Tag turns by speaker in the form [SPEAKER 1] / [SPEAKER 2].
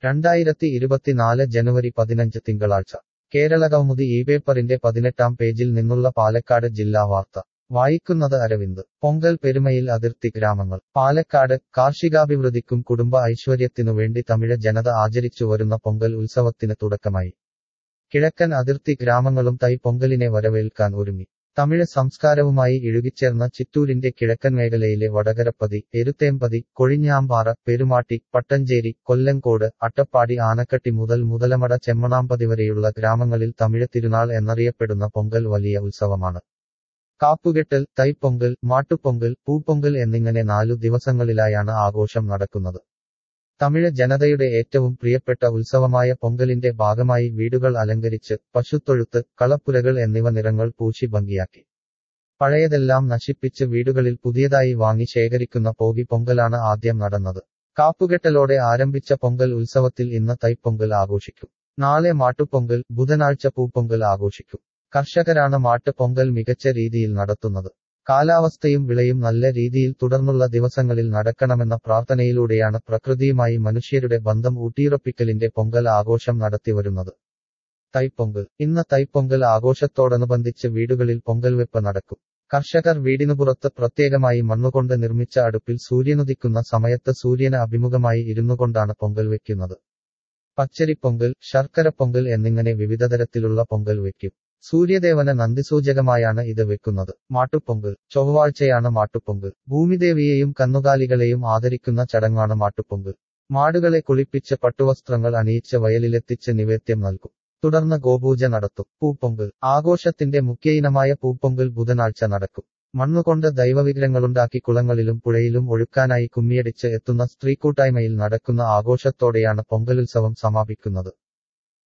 [SPEAKER 1] രണ്ടായിരത്തി ഇരുപത്തിനാല് ജനുവരി പതിനഞ്ച് തിങ്കളാഴ്ച കേരളകൗമുദി ഈ പേപ്പറിന്റെ പതിനെട്ടാം പേജിൽ നിന്നുള്ള പാലക്കാട് ജില്ലാ വാർത്ത വായിക്കുന്നത് അരവിന്ദ് പൊങ്കൽ പെരുമയിൽ അതിർത്തി ഗ്രാമങ്ങൾ പാലക്കാട് കാർഷികാഭിവൃദ്ധിക്കും കുടുംബ ഐശ്വര്യത്തിനു വേണ്ടി തമിഴ് ജനത ആചരിച്ചു വരുന്ന പൊങ്കൽ ഉത്സവത്തിന് തുടക്കമായി കിഴക്കൻ അതിർത്തി ഗ്രാമങ്ങളും തൈ പൊങ്കലിനെ വരവേൽക്കാൻ ഒരുങ്ങി തമിഴ് സംസ്കാരവുമായി ഇഴുകിച്ചേർന്ന ചിറ്റൂരിന്റെ കിഴക്കൻ മേഖലയിലെ വടകരപ്പതി എരുത്തേമ്പതി കൊഴിഞ്ഞാമ്പാറ പെരുമാട്ടി പട്ടഞ്ചേരി കൊല്ലങ്കോട് അട്ടപ്പാടി ആനക്കട്ടി മുതൽ മുതലമട ചെമ്മണാമ്പതി വരെയുള്ള ഗ്രാമങ്ങളിൽ തമിഴ് തിരുനാൾ എന്നറിയപ്പെടുന്ന പൊങ്കൽ വലിയ ഉത്സവമാണ് കാപ്പുകെട്ടൽ തൈപ്പൊങ്കൽ മാട്ടുപൊങ്കൽ പൂപ്പൊങ്കൽ എന്നിങ്ങനെ നാലു ദിവസങ്ങളിലായാണ് ആഘോഷം നടക്കുന്നത് തമിഴ് ജനതയുടെ ഏറ്റവും പ്രിയപ്പെട്ട ഉത്സവമായ പൊങ്കലിന്റെ ഭാഗമായി വീടുകൾ അലങ്കരിച്ച് പശുത്തൊഴുത്ത് കളപ്പുരകൾ എന്നിവ നിറങ്ങൾ പൂശി ഭംഗിയാക്കി പഴയതെല്ലാം നശിപ്പിച്ച് വീടുകളിൽ പുതിയതായി വാങ്ങി ശേഖരിക്കുന്ന പോകി പൊങ്കലാണ് ആദ്യം നടന്നത് കാപ്പുകെട്ടലോടെ ആരംഭിച്ച പൊങ്കൽ ഉത്സവത്തിൽ ഇന്ന് തൈപ്പൊങ്കൽ ആഘോഷിക്കും നാളെ മാട്ടുപൊങ്കൽ ബുധനാഴ്ച പൂപ്പൊങ്കൽ ആഘോഷിക്കും കർഷകരാണ് മാട്ട് പൊങ്കൽ മികച്ച രീതിയിൽ നടത്തുന്നത് കാലാവസ്ഥയും വിളയും നല്ല രീതിയിൽ തുടർന്നുള്ള ദിവസങ്ങളിൽ നടക്കണമെന്ന പ്രാർത്ഥനയിലൂടെയാണ് പ്രകൃതിയുമായി മനുഷ്യരുടെ ബന്ധം ഊട്ടിയുറപ്പിക്കലിന്റെ പൊങ്കൽ ആഘോഷം നടത്തിവരുന്നത് തൈപ്പൊങ്കൽ ഇന്ന് തൈപ്പൊങ്കൽ ആഘോഷത്തോടനുബന്ധിച്ച് വീടുകളിൽ പൊങ്കൽ വെപ്പ് നടക്കും കർഷകർ വീടിനു പുറത്ത് പ്രത്യേകമായി മണ്ണുകൊണ്ട് നിർമ്മിച്ച അടുപ്പിൽ സൂര്യനുദിക്കുന്ന സമയത്ത് സൂര്യന് അഭിമുഖമായി ഇരുന്നുകൊണ്ടാണ് പൊങ്കൽ വെക്കുന്നത് പച്ചരിപ്പൊങ്കൽ ശർക്കര പൊങ്കൽ എന്നിങ്ങനെ വിവിധതരത്തിലുള്ള പൊങ്കൽ വെക്കും സൂര്യദേവന് നന്ദിസൂചകമായാണ് ഇത് വെക്കുന്നത് മാട്ടുപൊങ്കൽ ചൊവ്വാഴ്ചയാണ് മാട്ടുപൊങ്കൽ ഭൂമിദേവിയെയും കന്നുകാലികളെയും ആദരിക്കുന്ന ചടങ്ങാണ് മാട്ടുപൊങ്കൽ മാടുകളെ കുളിപ്പിച്ച് പട്ടുവസ്ത്രങ്ങൾ അണിയിച്ച് വയലിലെത്തിച്ച് നിവേദ്യം നൽകും തുടർന്ന് ഗോപൂജ നടത്തും പൂപ്പൊങ്കൽ ആഘോഷത്തിന്റെ മുഖ്യ ഇനമായ പൂപ്പൊങ്കൽ ബുധനാഴ്ച നടക്കും മണ്ണുകൊണ്ട് ദൈവവിഗ്രഹങ്ങളുണ്ടാക്കി കുളങ്ങളിലും പുഴയിലും ഒഴുക്കാനായി കുമ്മിയടിച്ച് എത്തുന്ന സ്ത്രീക്കൂട്ടായ്മയിൽ നടക്കുന്ന ആഘോഷത്തോടെയാണ് പൊങ്കലുത്സവം സമാപിക്കുന്നത്